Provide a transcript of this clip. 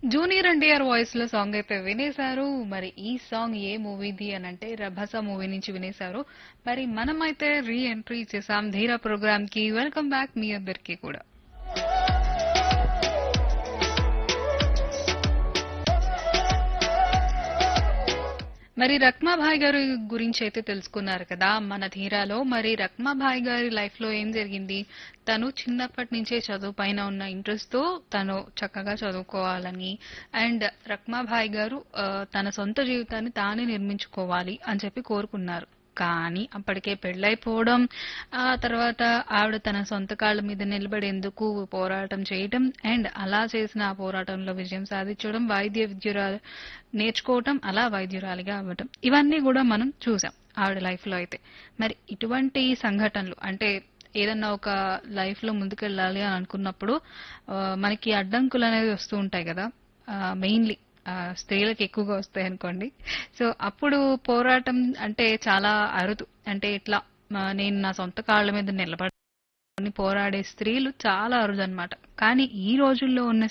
junior NTR voice లో song అయితే వినేశారు మరి ఈ సాంగ్ ఏ మూవీది అని అంటే రభస మూవీ నుంచి వినేశారు మరి మనమైతే రీ ఎంట్రీ చేసాం ధీరా ప్రోగ్రామ్ కి వెల్కమ్ బ్యాక్ మీ అందరికీ కూడా మరి రక్మాభాయ్ గారి గురించి అయితే తెలుసుకున్నారు కదా మన ధీరాలో మరి రక్మాభాయ్ గారి లైఫ్ లో ఏం జరిగింది తను చిన్నప్పటి నుంచే చదువు పైన ఉన్న ఇంట్రెస్ట్ తో తను చక్కగా చదువుకోవాలని అండ్ రక్మాభాయ్ గారు ఆ, తన సొంత జీవితాన్ని తానే నిర్మించుకోవాలి అని చెప్పి కోరుకున్నారు కానీ అప్పటికే పెళ్ళైపోవడం ఆ తర్వాత ఆవిడ తన సొంత కాళ్ళ మీద నిలబడేందుకు పోరాటం చేయటం అండ్ అలా చేసిన ఆ పోరాటంలో విజయం సాధించడం వైద్య విద్యురాలు నేర్చుకోవటం అలా వైద్యురాలిగా అవ్వటం ఇవన్నీ కూడా మనం చూసాం ఆవిడ లైఫ్ లో అయితే మరి ఇటువంటి సంఘటనలు అంటే ఏదన్నా ఒక లైఫ్ లో ముందుకెళ్ళాలి అని అనుకున్నప్పుడు ఆ, మనకి అడ్డంకులు అనేది వస్తూ ఉంటాయి కదా మెయిన్లీ స్త్రీలకు ఎక్కువగా వస్తాయి అనుకోండి సో అప్పుడు పోరాటం అంటే చాలా అరుదు అంటే ఇట్లా ఆ, నేను నా సొంత కాళ్ళ మీద నిలబడి పోరాడే స్త్రీలు చాలా అరుదు అనమాట కానీ ఈ రోజుల్లో ఉన్న